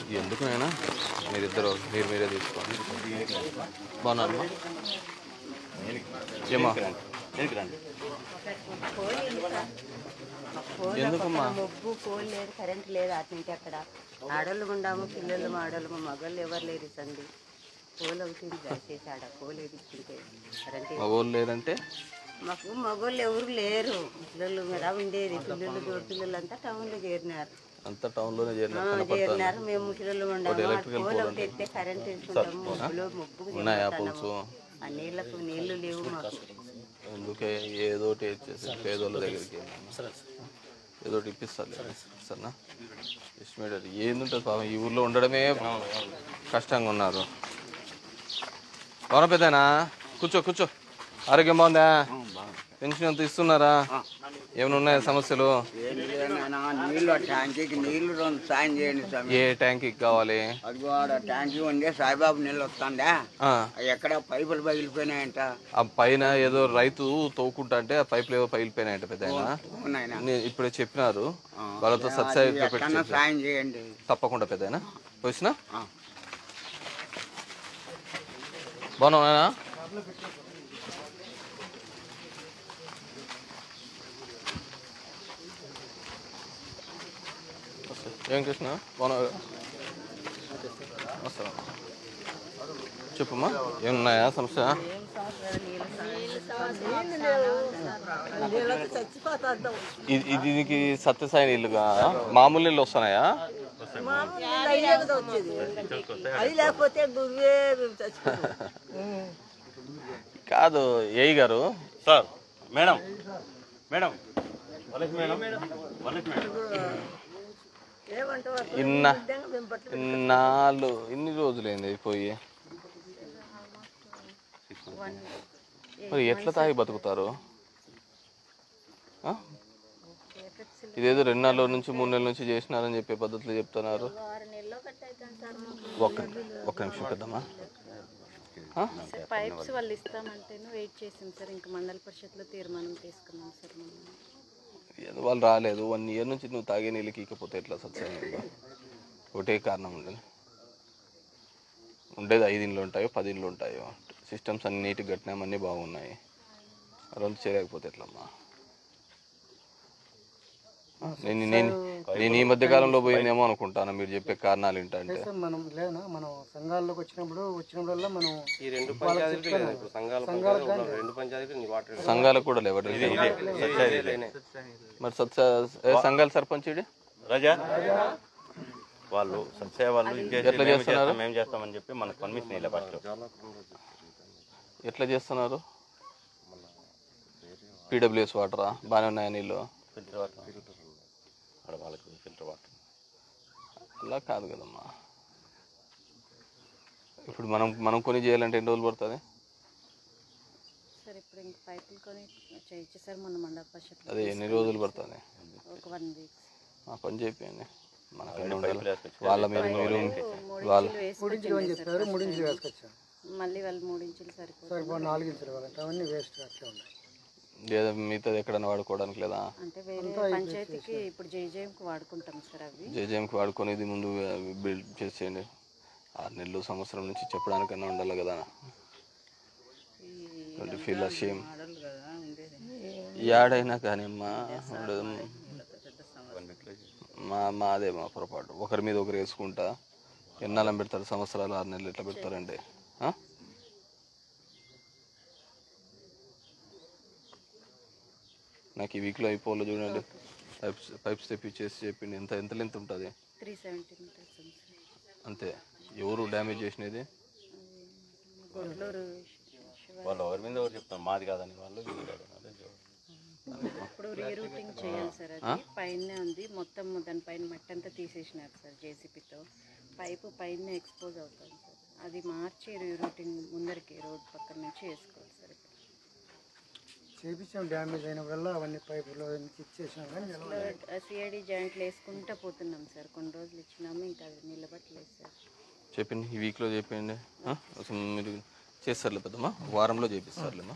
ఎందుకునైనా మీరిద్దరు మీరు మీరే తీసుకోండి బాగున్నాను ఏమా ఎందుకమ్మా? ముగ్గు ఫోన్ లేదు కరెంట్ లేదు అటు అక్కడ ఆడోళ్ళు ఉండాము పిల్లలు ఆడోళ్ళు మగళ్ళు ఎవరు లేరు సంది పోలు అవుతుంది దయచేసి ఆడ పోలు వేయించుకుంటే కరెంట్ మా ఊళ్ళు లేదంటే మాకు మగోళ్ళు ఎవరు లేరు పిల్లలు మీద ఉండేది పిల్లలు దూర పిల్లలు అంతా టౌన్లో చేరినారు అంతా టౌన్లోనే చేరిన ఆ, చేరినారు మేము ముసలు ఉండాము పోలు ఒకటి ఎత్తే కరెంట్ వేసుకుంటాము ముగ్గులు ముగ్గు ఉన్నాయా పులుసు ఆ నీళ్ళకు నీళ్లు లేవు మాకు అందుకే ఏదోటి ఇచ్చేసి పేదోళ్ళ దగ్గరికి ఏదోటి ఇప్పిస్తారు సరేనా ఎస్టిమేటెడ్ ఏందుంటుంది పాపం ఈ ఊర్లో ఉండడమే కష్టంగా ఉన్నారు అవునా పెద్దనా కూర్చో కూర్చో ఆరోగ్యం బాగుందా పెన్షన్ అంత ఇస్తున్నారా ఏమైనా ఉన్నాయా సమస్యలు నీళ్ళు ట్యాంకీకి నీళ్లు రెండు సాయం చేయండి స్వామి ఏ ట్యాంక్కి కావాలి అదిగో ఆడ ట్యాంకీ ఉండే సాయిబాబు నీళ్ళు వస్తుందా ఆ, అవి ఎక్కడ పైపులు పగిలిపోయినాయంట ఆ పైన ఏదో రైతు తవ్వుకుంటా అంటే ఆ పైపులు ఏవో పగిలిపోయినాయంట పెద్ద ఉన్నాయన నేను ఇప్పుడే చెప్పినారు వాళ్ళతో సత్సాయి ఎక్కడన్నా సాయం చేయండి తప్పకుండా పెద్దనా వచ్చినా ఆ. బాగున్నావునా ఏం కృష్ణ బాగున్నావు వస్తా చెప్పమ్మా ఏమున్నాయా సమస్య ఇది ఇది దీనికి సత్యసాయి నీళ్ళుగా మామూలు నీళ్ళు వస్తున్నాయా అది లేకపోతే గురువే కాదు ఏయి గారు సార్ మేడం మేడం వలకి మేడం వలకి మేడం ఇన్న ఇన్నాళ్ళు ఇన్ని రోజులైంది పోయి మరి ఎట్లా తాగి బతుకుతారు ఆ? ఇదేదో రెండు నెలల నుంచి మూడు నెలల నుంచి చేసినారని చెప్పే పద్ధతులు చెప్తున్నారు ఒక్క ఒక్క నిమిషం పెద్దమ్మా ఆ? పైప్స్ వాళ్ళు ఇస్తామంటేనే వెయిట్ చేసాం సార్ ఇంకా మండల పరిషత్లో తీర్మానం తీసుకున్నాం సార్ మనం ఏదో వాళ్ళు రాలేదు వన్ ఇయర్ నుంచి నువ్వు తాగే నీళ్ళకి ఇకపోతే ఎట్లా సత్సంగంగా ఒకటే కారణం ఉండదు ఉండేది ఐదు ఇండ్లు ఉంటాయో పది ఇండ్లు ఉంటాయో సిస్టమ్స్ అన్ని నీట్గా కట్టినాం అన్నీ బాగున్నాయి రెండు చేయలేకపోతే ఎట్లమ్మా ఆ, నేను నేను నేను ఈ మధ్య కాలంలో పోయిందేమో అనుకుంటాను మీరు చెప్పే కారణాలు ఏంటంటే సార్ మనం లేనా మనం సంఘాల్లోకి వచ్చినప్పుడు వచ్చినప్పుడల్లా మనం ఈ రెండు పంచాయతీలు లేదు ఇప్పుడు సంఘాల పంచాయతీ రెండు పంచాయతీలు నీ వాటర్ సంఘాలకు కూడా లేవు మరి సత్స ఏ సంఘాల సర్పంచ్ ఈడు? రజా వాళ్ళు సత్సే వాళ్ళు ఇది చేసి ఎట్లా మేము చేస్తున్నారు? చేస్తాం, మేము చేస్తామని చెప్పి మనకు పర్మిషన్ ఇలా ఫస్ట్ ఎట్లా చేస్తున్నారు పీడబ్ల్యూఎస్ వాటరా బాగానే ఉన్నాయా నీళ్ళు ఫిల్టర్ వాటర్ అక్కడ వాళ్ళకి ఫిల్టర్ వాటర్ అలా కాదు కదమ్మా ఇప్పుడు మనం మనం కొని చేయాలంటే ఎన్ని రోజులు పడుతుంది సార్ ఇప్పుడు ఇంక పైపులు కొని చేయొచ్చు సార్ మొన్న మండల పరిషత్లో అదే ఎన్ని రోజులు పడుతుంది ఒక వన్ వీక్ ఆ పని చేయండి మనకన్నా ఉండాలి వాళ్ళ మీద మీరు వాళ్ళ మూడించులు అని చెప్పారు మూడించులు వేసుకొచ్చాం మళ్ళీ వాళ్ళు మూడు ఇంచులు సరిపోతుంది సార్ ఇప్పుడు నాలుగు ఇంచులు కావాలంటే అవన్నీ వేస్ట్ అట్లే ఉన్నాయి లేదా మిగతాది ఎక్కడైనా వాడుకోవడానికి లేదా అంటే వేరే పంచాయతీకి ఇప్పుడు జేజేఎంకి వాడుకుంటాం సార్ అవి జేజేఎంకి వాడుకునేది ముందు బిల్డ్ చేసేయండి ఆరు నెలలు సంవత్సరం నుంచి చెప్పడానికన్నా ఉండాలి కదా ఫీల్ అషేమ్ ఏడైనా కానీ అమ్మా ఉండదు మా మాదే మా పొరపాటు ఒకరి మీద ఒకరు వేసుకుంటా ఎన్నాళ్ళం పెడతారు సంవత్సరాలు ఆరు నెలలు ఎట్లా పెడతారండి ఆ? నాకు ఈ వీక్లో అయిపోవాలి చూడండి పైప్స్ పైప్స్ తెప్పించేసి చెప్పింది ఎంత ఎంత లెంత్ ఉంటుంది త్రీ సెవెంటీ మీటర్స్ ఉంది సార్ అంతే ఎవరు డ్యామేజ్ చేసినది గొడ్లూరు వాళ్ళు ఎవరి మీద ఎవరు చెప్తారు మాది కాదని వాళ్ళు వీళ్ళు కాదని అదే చెప్పారు. ఇప్పుడు రీరూటింగ్ చేయాలి సార్ అది పైనే ఉంది మొత్తం దానిపైన మట్టి అంతా తీసేసినారు సార్ జేసీపీతో పైపు పైన ఎక్స్పోజ్ అవుతుంది సార్ అది మార్చి రీరూటింగ్ ముందరికి రోడ్ పక్కన నుంచి వేసుకోవాలి సార్ ఇప్పుడు చేపించాం డ్యామేజ్ అయినప్పుడల్లా అవన్నీ పైపులో ఇచ్చేసినాం కానీ నిలవలేదు. సిఐడి జాయింట్లు వేసుకుంటూ పోతున్నాం సార్ కొన్ని రోజులు ఇచ్చినాము ఇంకా అది నిలబట్టలేదు సార్ చెప్పింది ఈ వీక్లో చెప్పిండి ఆ? అసలు మీరు చేస్తారులే పెద్దమ్మా వారంలో చేపిస్తారులేమ్మా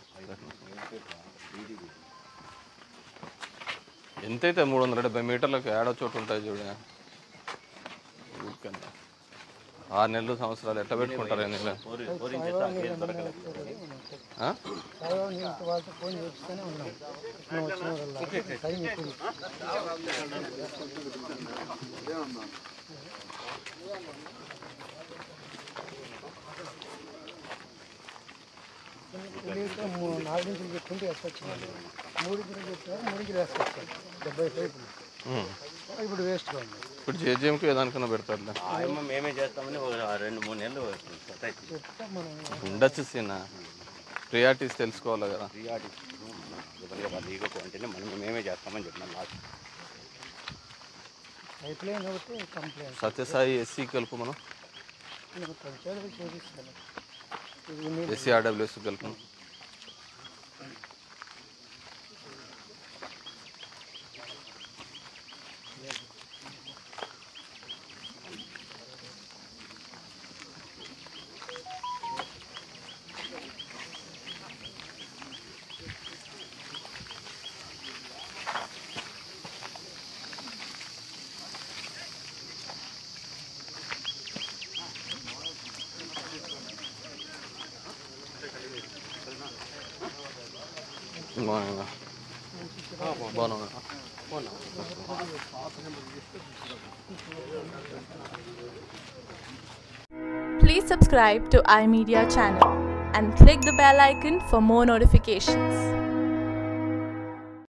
ఎంతైతే మూడు వందల డెబ్బై మీటర్లకు ఏడో చోటు ఉంటాయి చూడ ఊరికన్నా ఆరు నెలలు సంవత్సరాలు ఎట్లా పెట్టుకుంటారు ఎన్ని నెలలు? పోరి పోరింగ్ చేస్తే ఆ కేసు దొరకలేదు ఆ? సాయిబాబా నీళ్ళతో వాళ్ళతో ఫోన్ చేపిస్తూనే ఉన్నాం మనం వచ్చిన వాళ్ళ టైం ఎక్కువ లేక మూ- నాలుగు ఇంచులు పెట్టుకుంటే వేసుకొచ్చాను మూడు ఇంచులు పెట్టినారు మూడు ఇంచులు వేసుకొచ్చాను డెబ్బై పైపులు ఉమ్. ఇప్పుడు వేస్ట్గా ఉంది ఇప్పుడు జేజేఎంకి ఏదానికన్నా పెడతారులే ఆయమ్మ మేమే చేస్తామని ఒక రెండు మూడు నెలలు సతాయిస్తుంది. చెప్తా మనం ఉండొచ్చు సీనా ప్రియారిటీస్ తెలుసుకోవాలి కదా రియాడి ఎవరికి వాళ్ళు ఈగకు అంటేనే మనం మేమే చేస్తామని చెప్పినాం లాస్ట్ పైప్ లైన్ ఒకటి కంప్లైంట్ సత్యసాయి ఎస్సీ కలుపు మనం నేను పంచాయతీ చేపిస్తాను ఇది మీ ఎస్సీ ఆర్డబ్ల్యూఎస్ కలుపు బాగున్నా బాగున్నా Please subscribe to iMedia channel and click the bell icon for more notifications.